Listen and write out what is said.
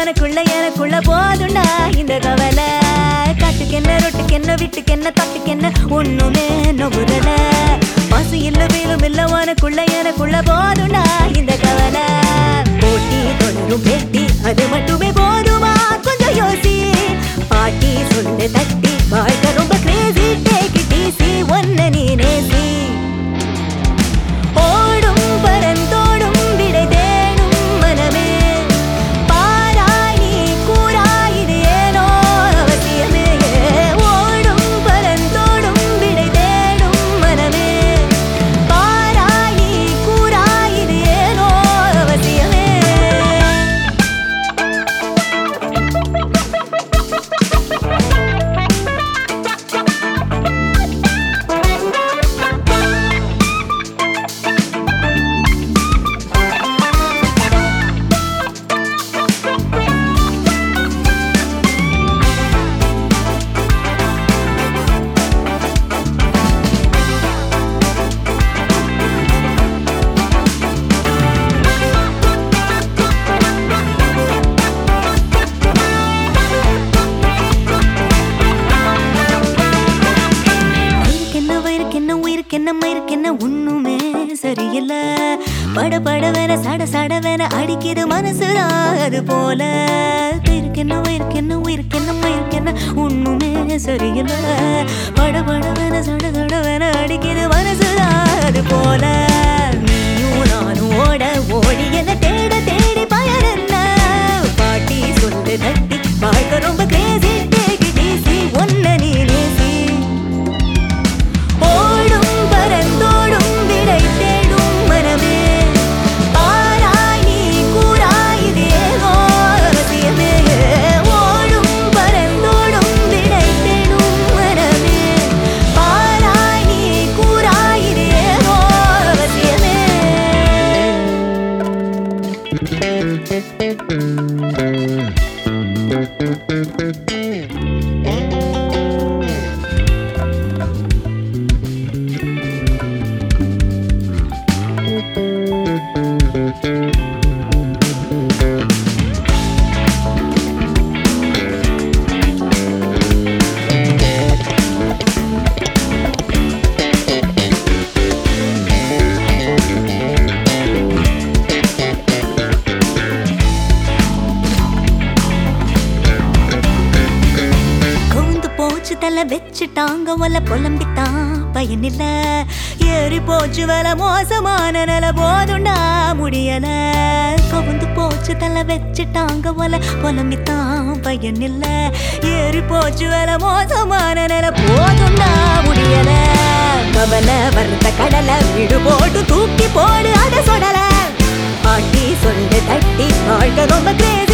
எனக்குள்ள எனக்குள்ள போதுண்டா இந்த கவலை காட்டுக்கு என்ன ரொட்டுக்கு என்ன வீட்டுக்கு என்ன தட்டுக்கு என்ன ஒண்ணுமே நொகுறல பசு இல்ல வேலும் இல்ல உனக்குள்ள எனக்குள்ள போதுண்டா இந்த கவலை போட்டி தொடரும் பேட்டி அது மட்டுமே போதுமா கொஞ்சம் யோசி பாட்டி சொல்லு தட்டி வாழ்க்கை ரொம்ப கிரேசி டேக் இட் ஈஸி ஒன்ன நீ நேசி ஓடும் பரந்தோடும் விடை தேடும் மனமே பாராய் நீ கூறாய் இது ஏனோ அவசியமே ஓடும் பரந்தோடும் விடை தேடும் மனமே பாராய் நீ கூறாய் இது ஏனோ அவசியமே உயிருக்கென்ன வயிறுக்கென்ன உயிருக்கென்ன மயிருக்கென்ன ஒண்ணுமே சரியில்ல பட படவென சட சடவென அடிக்குது மனசுரா அது போல உயிருக்கென்ன வயிறுக்கென்ன உயிருக்கென்ன மயிருக்கென்ன ஒண்ணுமே சரியில்ல பட படவென சட சடவென அடிக்குது மனசுரா அது போல நீயும் நானும் ஓட ஓடி என்ன தேட தேடி பயன் என்ன பாட்டி சொல்லு தட்டி வாழ்க்கை ரொம்ப கிரேசி டேக் இட் ஈஸி ஒன்ன நீ நேசி ஓடும் பரந்தோடும் விடை தேடும் மனமே பாராய் நீ கூறாய் இது ஏதோ அவசியமே ஓடும் பரந்தோடும் விடை தேடும் மனமே பாராய் நீ கூறாய் இது ஏதோ அவசியமே கவுந்து போச்சு தலை வச்சுட்டாங்க ஒல புலம்பித்தான் பயனில்ல ஏறி போச்சு வல மோசமான நில போதுண்டா முடியல கவுந்து போச்சு தலை வச்சுட்டாங்க ஒல புலம்பித்தான் பயனில்ல ஏறி போச்சு வல மோசமான நில போதுண்டா முடியல கவலை வருத்த கடலை விடு போட்டு தூக்கி போடு அத சொடல பாட்டி சொல்லு தட்டி வாழ்க்கை ரொம்ப கிரேசி